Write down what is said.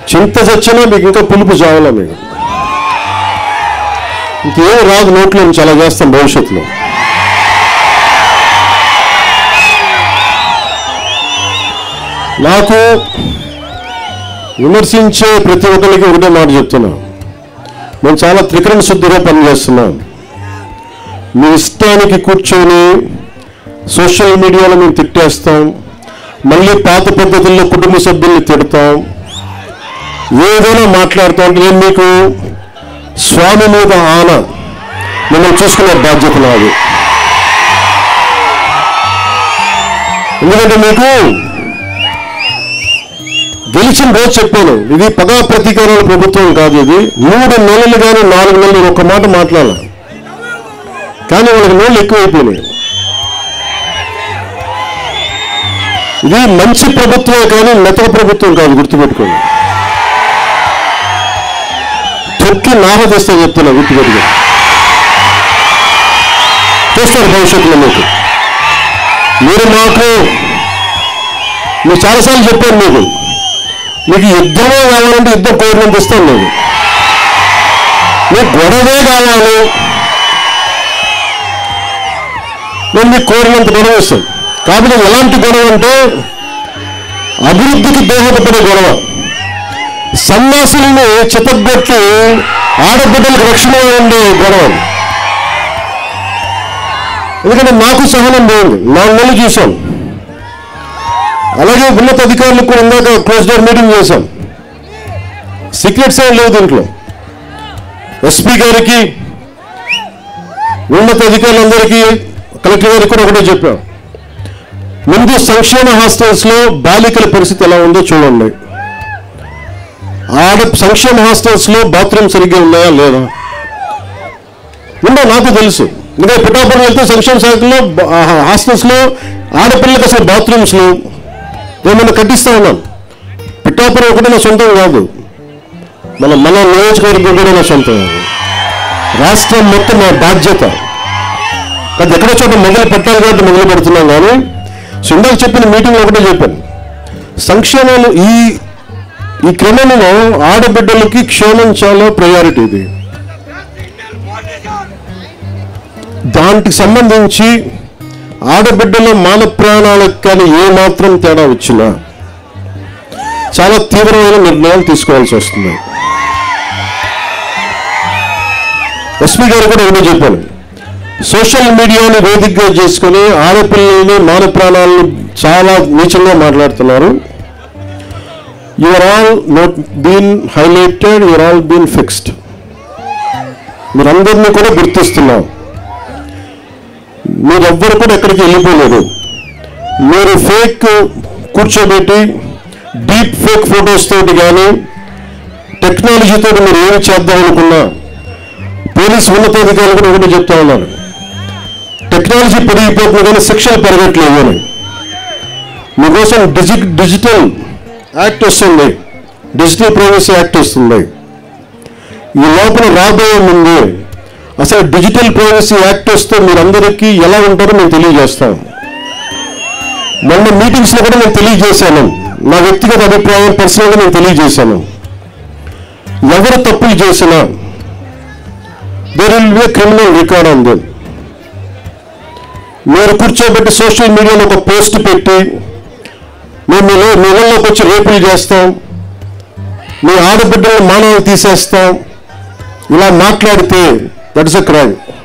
చింత చచ్చినా మీకు ఇంకా పులుపు చావాలా మీకు ఇంకేం రాదు నోట్లో నుంచి అలా చేస్తాం భవిష్యత్తులో నాకు విమర్శించే ప్రతి ఒక్కరికి ఒకటే మాట చెప్తున్నా మేము చాలా త్రికరణ శుద్ధిగా పనిచేస్తున్నాం మీ ఇష్టానికి కూర్చొని సోషల్ మీడియాలో మేము తిట్టేస్తాం మళ్ళీ పాత పద్ధతుల్లో కుటుంబ సభ్యుల్ని తిడతాం ఏదైనా మాట్లాడుతాం నేను మీకు స్వామి మీద ఆన మిమ్మల్ని చూసుకునే బాధ్యత నాది ఎందుకంటే మీకు గెలిచిన రోజు చెప్పాను ఇది పదా ప్రతీకారాల ప్రభుత్వం కాదు ఇది మూడు నెలలు కానీ నాలుగు నెలలు నేను ఒక్క మాట మాట్లాడాల కానీ వాళ్ళకి నోళ్ళు ఎక్కువైపోయినాయి ఇది మంచి ప్రభుత్వమే కానీ మెతక ప్రభుత్వం కాదు గుర్తుపెట్టుకోండి తొక్కి నాహ తెస్తా చెప్తున్నా గుర్తుపెట్టుకో చేస్తారు భవిష్యత్తులో మీకు మీరు మాకు మీరు చాలాసార్లు చెప్పాను మీకు మీకు యుద్ధమే కావాలంటే యుద్ధం కోరినంత ఇస్తాను నేను మీకు గొడవే కావాలి నేను మీకు కోరినంత గొడవ ఇస్తాను కాబట్టి ఎలాంటి గొడవ అంటే అభివృద్ధికి దోహదపడే గొడవ సన్యాసులను చితగ్గొట్టి ఆడబిడ్డలకు రక్షణ ఉండే గొడవ ఎందుకంటే నాకు సహనం పోయింది నాలుగు నెలలు చూశాం అలాగే ఉన్నత అధికారులకు కూడా ఇందాక క్లోజ్ డోర్ మీటింగ్ చేశాం సీక్రెట్స్ ఏం లేవు దీంట్లో ఎస్పీ గారికి ఉన్నత అధికారులందరికీ కలెక్టర్ గారికి కూడా ఒకటే చెప్పాం ముందు సంక్షేమ హాస్టల్స్ లో బాలికల పరిస్థితి ఎలా ఉందో చూడండి ఆడ సంక్షేమ హాస్టల్స్ లో బాత్రూమ్ సరిగ్గా ఉన్నాయా లేదా ఉందో నాకు తెలుసు ఇంకా పిఠాపురం వెళ్తే సంక్షేమ శాఖలో హాస్టల్స్ లో ఆడపిల్లలకు అసలు బాత్రూమ్స్ లేవు ఏమైనా కట్టిస్తా ఉన్నాను పిఠాపురం ఒకటి నా సొంతం కాదు మన మన నియోజకవర్గం కూడా నా సొంతం కాదు రాష్ట్రం మొత్తం నా బాధ్యత అది ఎక్కడో చోట మొదలు పెట్టాలి కాబట్టి మొదలు పెడుతున్నాం కానీ సో ఇందాక చెప్పిన మీటింగ్ ఒకటే చెప్పాను సంక్షేమాలు ఈ ఈ క్రమంలో ఆడబిడ్డలకి క్షేమం చాలా ప్రయారిటీ ఇది దానికి సంబంధించి ఆడబిడ్డల మాన ప్రాణాలకు కానీ ఏ మాత్రం తేడా వచ్చినా చాలా తీవ్రమైన నిర్ణయాలు తీసుకోవాల్సి వస్తుంది ఎస్పీ గారు కూడా ఒకటే చెప్పాను సోషల్ మీడియాని వేదికగా చేసుకుని ఆడపిల్లల్ని మాన ప్రాణాలను చాలా నీచంగా మాట్లాడుతున్నారు your all note been highlighted your all been fixed మీరందరినీ కూడా గుర్తిస్తున్నాం మీరెవ్వరు కూడా ఎక్కడికి వెళ్ళిపోలేదు మీరు ఫేక్ కూర్చోబెట్టి డీప్ ఫేక్ ఫొటోస్ తోటి కానీ టెక్నాలజీతో మీరు ఏమి చేద్దాం అనుకున్నా పోలీస్ ఉన్నతాధికారులు కూడా ఒకటి చెప్తా ఉన్నారు టెక్నాలజీ పెరిగిపోతుంది కానీ శిక్షలు పెరగట్లేదు అని మీకోసం డిజి డిజిటల్ యాక్ట్ వస్తుంది డిజిటల్ ప్రైవసీ యాక్ట్ వస్తుంది ఈ లోపల రాబోయే ముందు అసలు డిజిటల్ ప్రైవసీ యాక్ట్ వస్తే మీరందరికీ ఎలా ఉంటారో మేము తెలియజేస్తాం మొన్న మీటింగ్స్లో కూడా నేను తెలియజేశాను నా వ్యక్తిగత అభిప్రాయం పర్సనల్గా నేను తెలియజేశాను ఎవరు తప్పులు చేసినా there will be criminal record on them మీరు కూర్చోబెట్టి సోషల్ మీడియాలో ఒక పోస్ట్ పెట్టి మేము మీ మీ ఇళ్ళలోకి వచ్చి రేపులు చేస్తాం మీ ఆడబిడ్డల మానవులు తీసేస్తాం ఇలా మాట్లాడితే దట్ ఇస్ అ క్రైమ్